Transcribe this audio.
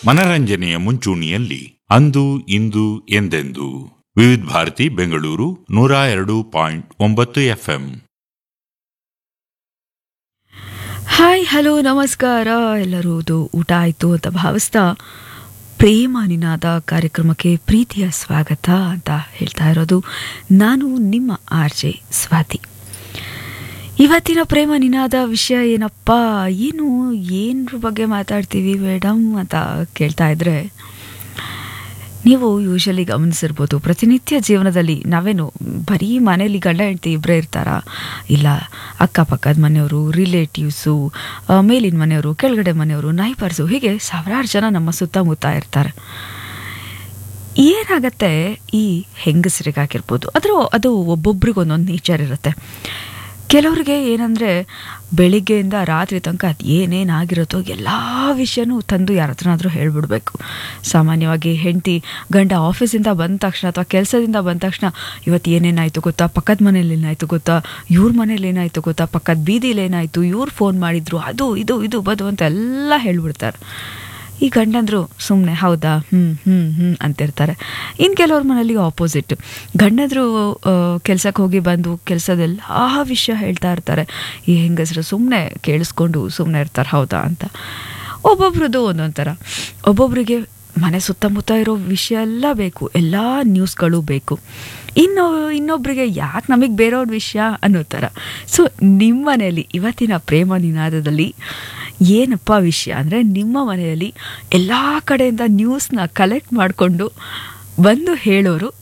ಮನರಂಜನೆಯ ಮುಂಚೂಣಿಯಲ್ಲಿ ಅಂದು ಇಂದು ಎಂದೆಂದು ವಿವಿಧ ಭಾರತಿ ಬೆಂಗಳೂರು ನೂರ ಎರಡು ಪಾಯಿಂಟ್ ಒಂಬತ್ತು ಎಫ್ಎಂ ಹಾಯ್ ಹಲೋ ನಮಸ್ಕಾರ ಎಲ್ಲರೂ ಊಟ ಆಯಿತು ಅಂತ ಭಾವಿಸ್ತಾ ಪ್ರೇಮ ನಿನಾದ ಕಾರ್ಯಕ್ರಮಕ್ಕೆ ಪ್ರೀತಿಯ ಸ್ವಾಗತ ಅಂತ ಹೇಳ್ತಾ ಇರೋದು ನಾನು ನಿಮ್ಮ ಆರ್ ಜೆ ಸ್ವಾತಿ ಇವತ್ತಿನ ಪ್ರೇಮ ನಿನಾದ ವಿಷಯ ಏನಪ್ಪ ಏನು ಏನರ ಬಗ್ಗೆ ಮಾತಾಡ್ತೀವಿ ಮೇಡಮ್ ಅಂತ ಕೇಳ್ತಾ ಇದ್ರೆ ನೀವು ಯೂಶಲಿ ಗಮನಿಸಿರ್ಬೋದು ಪ್ರತಿನಿತ್ಯ ಜೀವನದಲ್ಲಿ ನಾವೇನು ಬರೀ ಮನೇಲಿ ಗಂಡ ಹೆಂಡತಿ ಇಬ್ಬರೇ ಇರ್ತಾರಾ ಇಲ್ಲ ಅಕ್ಕಪಕ್ಕದ ಮನೆಯವರು ರಿಲೇಟಿವ್ಸು ಆ, ಮೇಲಿನ ಮನೆಯವರು ಕೆಳಗಡೆ ಮನೆಯವರು ನೈಬರ್ಸು ಹೀಗೆ ಸಾವಿರಾರು ಜನ ನಮ್ಮ ಸುತ್ತಮುತ್ತ ಇರ್ತಾರೆ ಏನಾಗತ್ತೆ ಈ ಹೆಂಗಸರಿಗಾಗಿರ್ಬೋದು ಅದ್ರ ಅದು ಒಬ್ಬೊಬ್ರಿಗೆ ಒಂದೊಂದು ನೇಚರ್ ಇರುತ್ತೆ ಕೆಲವ್ರಿಗೆ ಏನಂದರೆ ಬೆಳಿಗ್ಗೆಯಿಂದ ರಾತ್ರಿ ತನಕ ಅದು ಏನೇನಾಗಿರುತ್ತೋ ಎಲ್ಲ ವಿಷಯನೂ ತಂದು ಯಾರ ಹತ್ರನಾದರೂ ಹೇಳ್ಬಿಡ್ಬೇಕು ಸಾಮಾನ್ಯವಾಗಿ ಹೆಂಡತಿ ಗಂಡ ಆಫೀಸಿಂದ ಬಂದ ತಕ್ಷಣ ಅಥವಾ ಕೆಲಸದಿಂದ ಬಂದ ತಕ್ಷಣ ಇವತ್ತು ಏನೇನಾಯಿತು ಗೊತ್ತಾ ಪಕ್ಕದ ಮನೇಲಿ ಏನಾಯಿತು ಗೊತ್ತಾ ಇವ್ರ ಮನೇಲಿ ಏನಾಯಿತು ಗೊತ್ತಾ ಪಕ್ಕದ ಬೀದಿಲಿ ಏನಾಯಿತು ಇವ್ರು ಫೋನ್ ಮಾಡಿದ್ರು ಅದು ಇದು ಇದು ಬದು ಅಂತ ಎಲ್ಲ ಹೇಳ್ಬಿಡ್ತಾರೆ ಈ ಗಂಡಂದ್ರು ಸುಮ್ಮನೆ ಹೌದಾ ಹ್ಞೂ ಹ್ಞೂ ಹ್ಞೂ ಅಂತಿರ್ತಾರೆ ಇನ್ನು ಕೆಲವ್ರ ಮನೇಲಿ ಆಪೋಸಿಟ್ ಗಂಡಂದ್ರು ಕೆಲ್ಸಕ್ಕೆ ಹೋಗಿ ಬಂದು ಕೆಲಸದೆಲ್ಲ ಆ ವಿಷಯ ಹೇಳ್ತಾ ಇರ್ತಾರೆ ಈ ಹೆಂಗಸರು ಸುಮ್ಮನೆ ಕೇಳಿಸ್ಕೊಂಡು ಸುಮ್ಮನೆ ಇರ್ತಾರೆ ಹೌದಾ ಅಂತ ಒಬ್ಬೊಬ್ರದ್ದು ಒಂದೊಂದು ಥರ ಒಬ್ಬೊಬ್ರಿಗೆ ಮನೆ ಸುತ್ತಮುತ್ತ ಇರೋ ವಿಷಯ ಎಲ್ಲ ಬೇಕು ಎಲ್ಲ ನ್ಯೂಸ್ಗಳು ಬೇಕು ಇನ್ನು ಇನ್ನೊಬ್ರಿಗೆ ಯಾಕೆ ನಮಗೆ ಬೇರೆಯವ್ರ ವಿಷಯ ಅನ್ನೋ ಥರ ಸೊ ನಿಮ್ಮ ಮನೆಯಲ್ಲಿ ಇವತ್ತಿನ ಪ್ರೇಮ ನಿನಾದದಲ್ಲಿ ಏನಪ್ಪ ವಿಷಯ ಅಂದರೆ ನಿಮ್ಮ ಮನೆಯಲ್ಲಿ ಎಲ್ಲ ಕಡೆಯಿಂದ ನ್ಯೂಸ್ನ ಕಲೆಕ್ಟ್ ಮಾಡಿಕೊಂಡು ಬಂದು ಹೇಳೋರು